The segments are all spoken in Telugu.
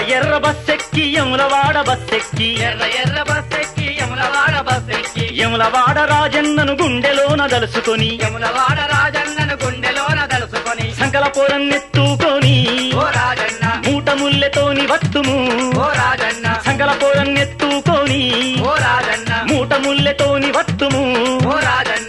ఎర్ర బస్సెక్కి యములవాడ బస్సెక్కి ఎర్ర ఎర్ర బస్సెక్కి యములవాడ బస్సెక్కి యములవాడ రాజన్నను గుండెలోన దలుసుకొని యములవాడ రాజన్నను గుండెలోన దలుసుకొని సంకల పొరన్నెత్తుకొని ఓ రాజన్న మూట ముల్లెతోని వత్తుము ఓ రాజన్న సంకల పొరన్నెత్తుకొని ఓ రాజన్న మూట ముల్లెతోని వత్తుము ఓ రాజన్న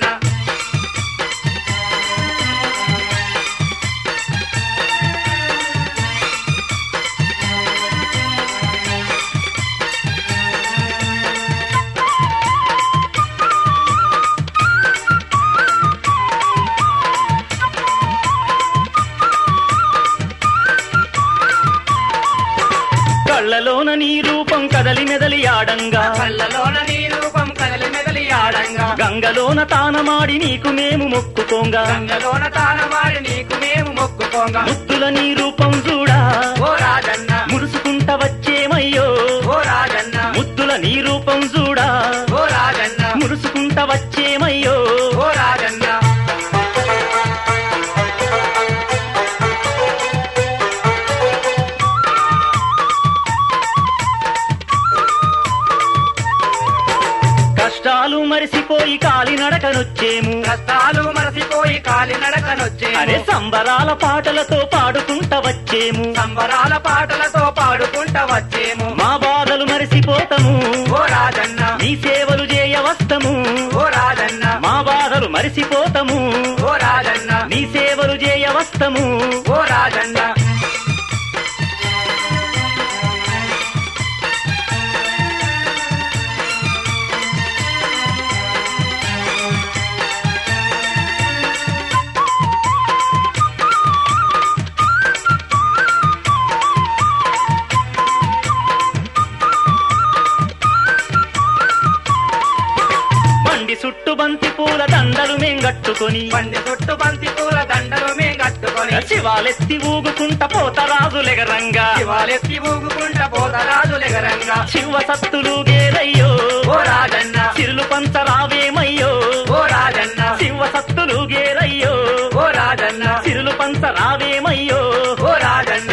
కళ్ళలోన నీ రూపం కదలి మెదలి ఆడంగా కళ్ళలోన నీ రూపం కదలి మెదలి ఆడంగా గంగలోన తానమాడి నీకు మేము మొక్కుకోంగా గంగలోన తానమాడి నీకు మేము మొక్కుకోంగా ముద్దుల నీ రూపం చూడా ఓ రాజన్న మురుసుకుంట వచ్చేమయ్యో ఓ రాజన్న ముద్దుల నీ రూపం చూడా ఓ రాజన్న మురుసుకుంట వచ్చేమయ్యో ఓ రాజన్న కష్టాలు మరిసిపోయి కాలినడకనొచ్చేము కష్టాలు మరసిపోయి కాలి నడకనొచ్చే అరే సంబరాల పాటలతో పాడుకుంట వచ్చేము సంబరాల పాటలతో పాడుకుంట వచ్చేము మా బాధలు మరిసిపోతాము ఓ రాజన్న నీ సేవలు చేయవస్తము ఓ రాజన్న మా బాధలు మరిసిపోతాము ఓ రాజన్న నీ సేవలు చేయవస్తము ఓ రాజన్న బండి చుట్టు బంతి పూల దండలు మేంగట్టుకొని బండి చుట్టు బంతి పూల దండలు మే కట్టుకొని శివాలెత్తి ఊగుకుంట పోతరాజులెగరంగా శివాలెత్తి ఊగుకుంట పోతరాజులెగరంగా శివ సత్తులు గేరయ్యో ఓ రాజన్న సిరులు పంచరావేమయ్యో ఓ రాజన్న శివ సత్తులు గేరయ్యో ఓ రాజన్న సిరులు పంచరావేమయ్యో ఓ రాజన్న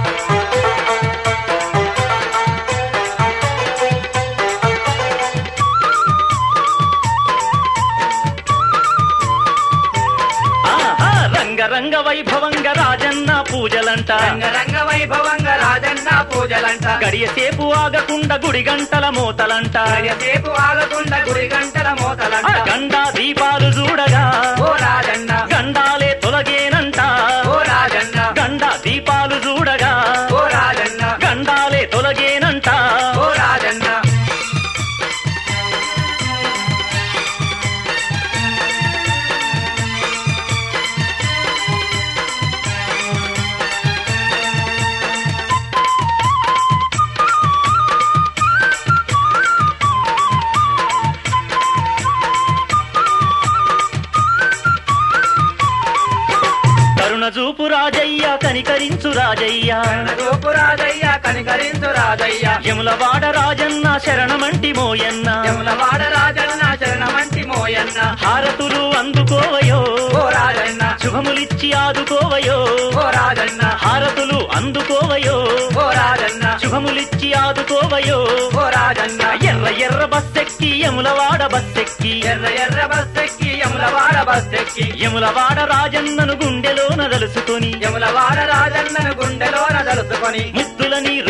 ఆహా రంగరంగ వైభవంగ రాజన్న పూజలంట రంగరంగ వైభవంగా రాజన్న పూజలంట గడియసేపు ఆగకుండా గుడి గంటల మోతలంట సేపు ఆగకుండా గుడి గంటల ఆ మోతలంట గండా దీపాలు చూడగా ఓ రాజన్న గండాలే తొలగేనంట ఓ రాజన్న గండా దీపాలు చూడగా ఓ రాజన్న గండాలే తొలగేనంట ఓ రాజన్న కరుణ చూపు రాజయ్య కనికరించు రాజయ్య రూపు రాజయ్య కనికరించు రాజయ్య యములవాడ రాజన్న శరణమంటి మోయన్న యములవాడ రాజన్న శరణమంటి మోయన్న హారతులు అందుకోవయో ఓ రాజన్న శుభములిచ్చి ఆదుకోవయో ఓ రాజన్న హారతులు అందుకోవయో ఓ రాజన్న శుభములిచ్చి ఆదుకోవయో ఓ రాజన్న ఎర్ర ఎర్ర బస్సెక్కి యములవాడ బస్సెక్కి ఎర్ర ఎర్ర బస్సెక్కి యములవాడ బస్సెక్కి యములవాడ రాజన్నను గుండెలోన దలుసుకొని యములవాడ రాజన్నను గుండెలోన దలుసుకొని ముద్దుల నీ